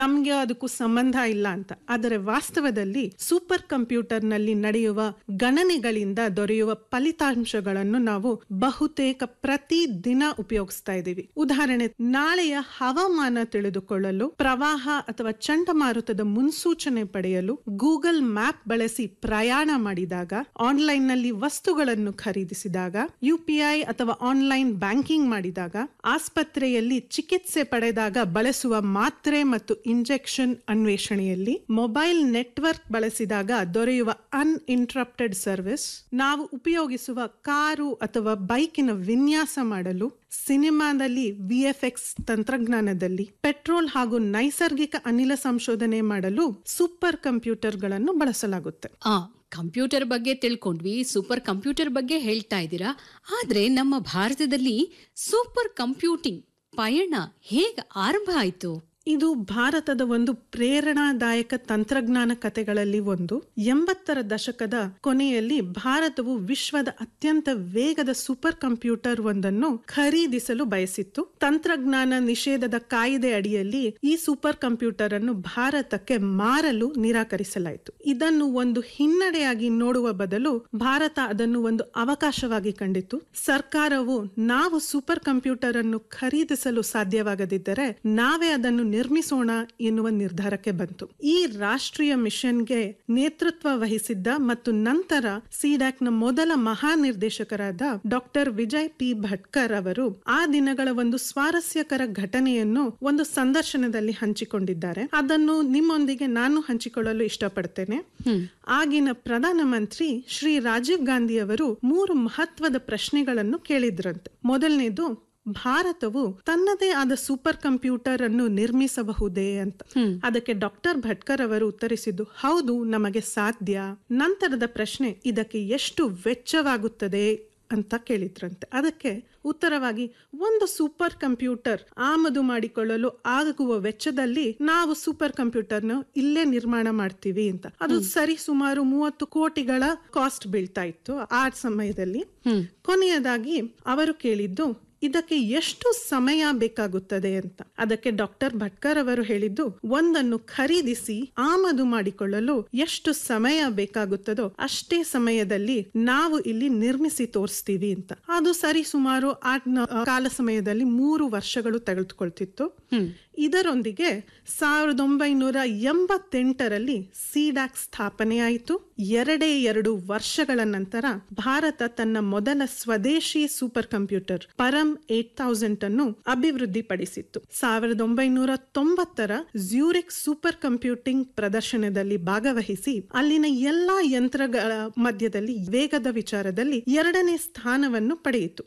ನಮ್ಗೆ ಅದಕ್ಕೂ ಸಂಬಂಧ ಇಲ್ಲ ಅಂತ ಆದರೆ ವಾಸ್ತವದಲ್ಲಿ ಸೂಪರ್ ಕಂಪ್ಯೂಟರ್ ನಲ್ಲಿ ನಡೆಯುವ ಗಣನೆಗಳಿಂದ ದೊರೆಯುವ ಫಲಿತಾಂಶಗಳನ್ನು ನಾವು ಬಹುತೇಕ ಪ್ರತಿ ದಿನ ಉಪಯೋಗಿಸ್ತಾ ಇದ್ದೀವಿ ಉದಾಹರಣೆ ನಾಳೆಯ ಹವಾಮಾನ ತಿಳಿದುಕೊಳ್ಳಲು ಪ್ರವಾಹ ಅಥವಾ ಚಂಡಮಾರುತದ ಮುನ್ಸೂಚನೆ ಪಡೆಯಲು ಗೂಗಲ್ ಮ್ಯಾಪ್ ಬಳಸಿ ಪ್ರಯಾಣ ಮಾಡಿದಾಗ ಆನ್ಲೈನ್ ನಲ್ಲಿ ವಸ್ತುಗಳನ್ನು ಖರೀದಿಸಿದಾಗ ಯುಪಿಐ ಅಥವಾ ಆನ್ಲೈನ್ ಬ್ಯಾಂಕಿಂಗ್ ಮಾಡಿದಾಗ ಆಸ್ಪತ್ರೆಯಲ್ಲಿ ಚಿಕಿತ್ಸೆ ಪಡೆದಾಗ ಬಳಸುವ ಮಾತ್ರೆ ಮತ್ತು ಇಂಜೆಕ್ಷನ್ ಅನ್ವೇಷಣೆಯಲ್ಲಿ ಮೊಬೈಲ್ ನೆಟ್ವರ್ಕ್ ಬಳಸಿದಾಗ ದೊರೆಯುವ ಅನ್ಇಂಟ್ರಪ್ಟೆಡ್ ಸರ್ವಿಸ್ ನಾವು ಉಪಯೋಗಿಸುವ ಕಾರು ಅಥವಾ ಬೈಕಿನ ವಿನ್ಯಾಸ ಮಾಡಲು ಸಿನಿಮಾದಲ್ಲಿ ವಿಎಫ್ಎಕ್ಸ್ ತಂತ್ರಜ್ಞಾನದಲ್ಲಿ ಪೆಟ್ರೋಲ್ ಹಾಗೂ ನೈಸರ್ಗಿಕ ಅನಿಲ ಸಂಶೋಧನೆ ಮಾಡಲು ಸೂಪರ್ ಕಂಪ್ಯೂಟರ್ಗಳನ್ನು ಬಳಸಲಾಗುತ್ತೆ ಆ ಕಂಪ್ಯೂಟರ್ ಬಗ್ಗೆ ತಿಳ್ಕೊಂಡ್ವಿ ಸೂಪರ್ ಕಂಪ್ಯೂಟರ್ ಬಗ್ಗೆ ಹೇಳ್ತಾ ಇದ್ದೀರಾ ಆದ್ರೆ ನಮ್ಮ ಭಾರತದಲ್ಲಿ ಸೂಪರ್ ಕಂಪ್ಯೂಟಿಂಗ್ ಪಯಣ ಹೇಗೆ ಆರಂಭ ಆಯ್ತು ಇದು ಭಾರತದ ಒಂದು ಪ್ರೇರಣಾದಾಯಕ ತಂತ್ರಜ್ಞಾನ ಕಥೆಗಳಲ್ಲಿ ಒಂದು ಎಂಬತ್ತರ ದಶಕದ ಕೊನೆಯಲ್ಲಿ ಭಾರತವು ವಿಶ್ವದ ಅತ್ಯಂತ ವೇಗದ ಸೂಪರ್ ಕಂಪ್ಯೂಟರ್ ಒಂದನ್ನು ಖರೀದಿಸಲು ಬಯಸಿತ್ತು ತಂತ್ರಜ್ಞಾನ ನಿಷೇಧದ ಕಾಯ್ದೆ ಅಡಿಯಲ್ಲಿ ಈ ಸೂಪರ್ ಕಂಪ್ಯೂಟರ್ ಅನ್ನು ಭಾರತಕ್ಕೆ ಮಾರಲು ನಿರಾಕರಿಸಲಾಯಿತು ಇದನ್ನು ಒಂದು ಹಿನ್ನಡೆಯಾಗಿ ನೋಡುವ ಬದಲು ಭಾರತ ಅದನ್ನು ಒಂದು ಅವಕಾಶವಾಗಿ ಕಂಡಿತು ಸರ್ಕಾರವು ನಾವು ಸೂಪರ್ ಕಂಪ್ಯೂಟರ್ ಅನ್ನು ಖರೀದಿಸಲು ಸಾಧ್ಯವಾಗದಿದ್ದರೆ ನಾವೇ ಅದನ್ನು ನಿರ್ಮಿಸೋಣ ಎನ್ನುವ ನಿರ್ಧಾರಕ್ಕೆ ಬಂತು ಈ ರಾಷ್ಟ್ರೀಯ ಮಿಷನ್ಗೆ ನೇತೃತ್ವ ವಹಿಸಿದ್ದ ಮತ್ತು ನಂತರ ಸಿಡ್ಯಾಕ್ ನ ಮೊದಲ ಮಹಾನಿರ್ದೇಶಕರಾದ ಡಾಕ್ಟರ್ ವಿಜಯ್ ಪಿ ಭಟ್ಕರ್ ಅವರು ಆ ದಿನಗಳ ಒಂದು ಸ್ವಾರಸ್ಯಕರ ಘಟನೆಯನ್ನು ಒಂದು ಸಂದರ್ಶನದಲ್ಲಿ ಹಂಚಿಕೊಂಡಿದ್ದಾರೆ ಅದನ್ನು ನಿಮ್ಮೊಂದಿಗೆ ನಾನು ಹಂಚಿಕೊಳ್ಳಲು ಇಷ್ಟಪಡ್ತೇನೆ ಆಗಿನ ಪ್ರಧಾನಮಂತ್ರಿ ಶ್ರೀ ರಾಜೀವ್ ಗಾಂಧಿ ಅವರು ಮೂರು ಮಹತ್ವದ ಪ್ರಶ್ನೆಗಳನ್ನು ಕೇಳಿದ್ರಂತೆ ಮೊದಲನೇದು ಭಾರತವು ತನ್ನದೇ ಆದ ಸೂಪರ್ ಕಂಪ್ಯೂಟರ್ ಅನ್ನು ನಿರ್ಮಿಸಬಹುದೇ ಅಂತ ಅದಕ್ಕೆ ಡಾಕ್ಟರ್ ಭಟ್ಕರ್ ಅವರು ಉತ್ತರಿಸಿದ್ದು ಹೌದು ನಮಗೆ ಸಾಧ್ಯ ನಂತರದ ಪ್ರಶ್ನೆ ಇದಕ್ಕೆ ಎಷ್ಟು ವೆಚ್ಚವಾಗುತ್ತದೆ ಅಂತ ಕೇಳಿದ್ರಂತೆ ಅದಕ್ಕೆ ಉತ್ತರವಾಗಿ ಒಂದು ಸೂಪರ್ ಕಂಪ್ಯೂಟರ್ ಆಮದು ಮಾಡಿಕೊಳ್ಳಲು ಆಗುವ ವೆಚ್ಚದಲ್ಲಿ ನಾವು ಸೂಪರ್ ಕಂಪ್ಯೂಟರ್ನ ಇಲ್ಲೇ ನಿರ್ಮಾಣ ಮಾಡ್ತೀವಿ ಅಂತ ಅದು ಸರಿ ಸುಮಾರು ಮೂವತ್ತು ಕೋಟಿಗಳ ಕಾಸ್ಟ್ ಬೀಳ್ತಾ ಇತ್ತು ಆ ಸಮಯದಲ್ಲಿ ಕೊನೆಯದಾಗಿ ಅವರು ಕೇಳಿದ್ದು ಇದಕ್ಕೆ ಎಷ್ಟು ಸಮಯ ಬೇಕಾಗುತ್ತದೆ ಅಂತ ಅದಕ್ಕೆ ಡಾಕ್ಟರ್ ಭಟ್ಕರ್ ಅವರು ಹೇಳಿದ್ದು ಒಂದನ್ನು ಖರೀದಿಸಿ ಆಮದು ಮಾಡಿಕೊಳ್ಳಲು ಎಷ್ಟು ಸಮಯ ಬೇಕಾಗುತ್ತದೋ ಅಷ್ಟೇ ಸಮಯದಲ್ಲಿ ನಾವು ಇಲ್ಲಿ ನಿರ್ಮಿಸಿ ತೋರಿಸ್ತೀವಿ ಅಂತ ಅದು ಸರಿ ಸುಮಾರು ಆ ಕಾಲ ಸಮಯದಲ್ಲಿ ಮೂರು ವರ್ಷಗಳು ತೆಗೆದುಕೊಳ್ತಿತ್ತು ಇದರೊಂದಿಗೆ ಸಾವಿರದ ಒಂಬೈನೂರ ಎಂಬತ್ತೆಂಟರಲ್ಲಿ ಸಿಡ್ಯಾಕ್ ಸ್ಥಾಪನೆಯಾಯಿತು ಎರಡೇ ಎರಡು ವರ್ಷಗಳ ನಂತರ ಭಾರತ ತನ್ನ ಮೊದಲ ಸ್ವದೇಶಿ super computer Param eight thousand ಅನ್ನು ಅಭಿವೃದ್ಧಿಪಡಿಸಿತ್ತು ಸಾವಿರದ ಒಂಬೈನೂರ ತೊಂಬತ್ತರ ಜ್ಯೂರಿಕ್ ಸೂಪರ್ ಕಂಪ್ಯೂಟಿಂಗ್ ಪ್ರದರ್ಶನದಲ್ಲಿ ಭಾಗವಹಿಸಿ ಅಲ್ಲಿನ ಎಲ್ಲಾ ಯಂತ್ರಗಳ ಮಧ್ಯದಲ್ಲಿ ವೇಗದ ವಿಚಾರದಲ್ಲಿ ಎರಡನೇ ಸ್ಥಾನವನ್ನು ಪಡೆಯಿತು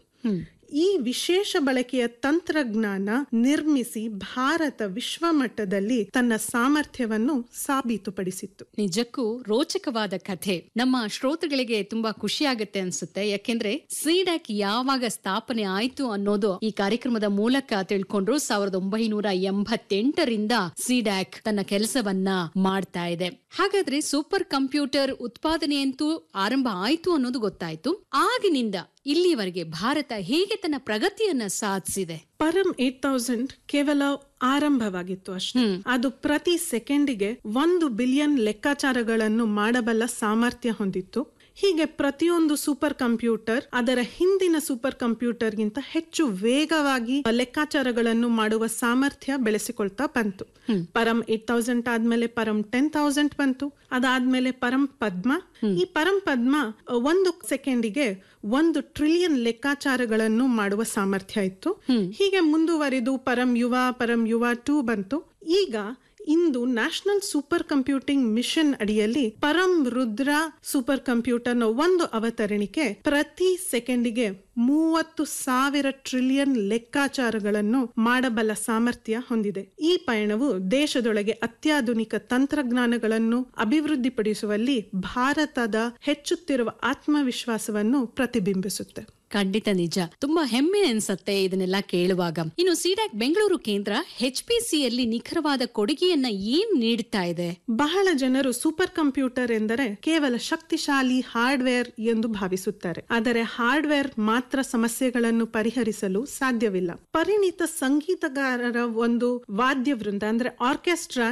ಈ ವಿಶೇಷ ಬಳಕೆಯ ತಂತ್ರಜ್ಞಾನ ನಿರ್ಮಿಸಿ ಭಾರತ ವಿಶ್ವ ಮಟ್ಟದಲ್ಲಿ ತನ್ನ ಸಾಮರ್ಥ್ಯವನ್ನು ಸಾಬೀತುಪಡಿಸಿತ್ತು ನಿಜಕ್ಕೂ ರೋಚಕವಾದ ಕಥೆ ನಮ್ಮ ಶ್ರೋತೃಗಳಿಗೆ ತುಂಬಾ ಖುಷಿ ಆಗತ್ತೆ ಅನ್ಸುತ್ತೆ ಯಾಕೆಂದ್ರೆ ಸಿಡ್ಯಾಕ್ ಯಾವಾಗ ಸ್ಥಾಪನೆ ಆಯ್ತು ಅನ್ನೋದು ಈ ಕಾರ್ಯಕ್ರಮದ ಮೂಲಕ ತಿಳ್ಕೊಂಡ್ರು ಸಾವಿರದ ಒಂಬೈನೂರ ಎಂಬತ್ತೆಂಟರಿಂದ ಸಿಡ್ಯಾಕ್ ತನ್ನ ಕೆಲಸವನ್ನ ಮಾಡ್ತಾ ಇದೆ ಹಾಗಾದ್ರೆ ಸೂಪರ್ ಕಂಪ್ಯೂಟರ್ ಉತ್ಪಾದನೆಯಂತೂ ಆರಂಭ ಆಯ್ತು ಅನ್ನೋದು ಗೊತ್ತಾಯ್ತು ಆಗಿನಿಂದ ಇಲ್ಲಿವರೆಗೆ ಭಾರತ ಹೇಗೆ ತನ್ನ ಪ್ರಗತಿಯನ್ನ ಸಾಧಿಸಿದೆ ಪರಂ ಏಟ್ ತೌಸಂಡ್ ಕೇವಲ ಆರಂಭವಾಗಿತ್ತು ಅಷ್ಟೇ ಅದು ಪ್ರತಿ ಸೆಕೆಂಡಿಗೆ ಒಂದು ಬಿಲಿಯನ್ ಲೆಕ್ಕಾಚಾರಗಳನ್ನು ಮಾಡಬಲ್ಲ ಸಾಮರ್ಥ್ಯ ಹೊಂದಿತ್ತು ಹೀಗೆ ಪ್ರತಿಯೊಂದು ಸೂಪರ್ ಕಂಪ್ಯೂಟರ್ ಅದರ ಹಿಂದಿನ ಸೂಪರ್ ಕಂಪ್ಯೂಟರ್ಗಿಂತ ಹೆಚ್ಚು ವೇಗವಾಗಿ ಲೆಕ್ಕಾಚಾರಗಳನ್ನು ಮಾಡುವ ಸಾಮರ್ಥ್ಯ ಬೆಳೆಸಿಕೊಳ್ತಾ ಬಂತು ಪರಂ ಏಟ್ ತೌಸಂಡ್ ಆದ್ಮೇಲೆ ಪರಂ ಟೆನ್ ತೌಸಂಡ್ ಬಂತು ಅದಾದ್ಮೇಲೆ ಪರಂ ಪದ್ಮ ಈ ಪರಂ ಪದ್ಮ ಒಂದು ಸೆಕೆಂಡಿಗೆ ಒಂದು ಟ್ರಿಲಿಯನ್ ಲೆಕ್ಕಾಚಾರಗಳನ್ನು ಮಾಡುವ ಸಾಮರ್ಥ್ಯ ಇತ್ತು ಹೀಗೆ ಮುಂದುವರಿದು ಪರಂ ಯುವ ಪರಂ ಯುವ ಟೂ ಬಂತು ಈಗ ಇಂದು ನ್ಯಾಷನಲ್ ಸೂಪರ್ ಕಂಪ್ಯೂಟಿಂಗ್ ಮಿಷನ್ ಅಡಿಯಲ್ಲಿ ಪರಂ ರುದ್ರ ಸೂಪರ್ ಕಂಪ್ಯೂಟರ್ನ ಒಂದು ಅವತರಣಿಕೆ ಪ್ರತಿ ಸೆಕೆಂಡಿಗೆ ಮೂವತ್ತು ಸಾವಿರ ಟ್ರಿಲಿಯನ್ ಲೆಕ್ಕಾಚಾರಗಳನ್ನು ಮಾಡಬಲ್ಲ ಸಾಮರ್ಥ್ಯ ಹೊಂದಿದೆ ಈ ಪಯಣವು ದೇಶದೊಳಗೆ ಅತ್ಯಾಧುನಿಕ ತಂತ್ರಜ್ಞಾನಗಳನ್ನು ಅಭಿವೃದ್ಧಿಪಡಿಸುವಲ್ಲಿ ಭಾರತದ ಹೆಚ್ಚುತ್ತಿರುವ ಆತ್ಮವಿಶ್ವಾಸವನ್ನು ಪ್ರತಿಬಿಂಬಿಸುತ್ತೆ ಖಂಡಿತ ನಿಜ ತುಂಬಾ ಹೆಮ್ಮೆ ಅನ್ಸತ್ತೆ ಇದನ್ನೆಲ್ಲ ಕೇಳುವಾಗ ಇನ್ನು ಸಿಡ್ಯಾಕ್ ಬೆಂಗಳೂರು ಕೇಂದ್ರ ಎಚ್ ಪಿ ಯಲ್ಲಿ ನಿಖರವಾದ ಕೊಡುಗೆಯನ್ನ ಏನ್ ನೀಡ್ತಾ ಇದೆ ಬಹಳ ಜನರು ಸೂಪರ್ ಕಂಪ್ಯೂಟರ್ ಎಂದರೆ ಕೇವಲ ಶಕ್ತಿಶಾಲಿ ಹಾರ್ಡ್ವೇರ್ ಎಂದು ಭಾವಿಸುತ್ತಾರೆ ಆದರೆ ಹಾರ್ಡ್ವೇರ್ ಮಾತ್ರ ಸಮಸ್ಯೆಗಳನ್ನು ಪರಿಹರಿಸಲು ಸಾಧ್ಯವಿಲ್ಲ ಪರಿಣಿತ ಸಂಗೀತಗಾರರ ಒಂದು ವಾದ್ಯವೃಂದ ಅಂದ್ರೆ ಆರ್ಕೆಸ್ಟ್ರಾ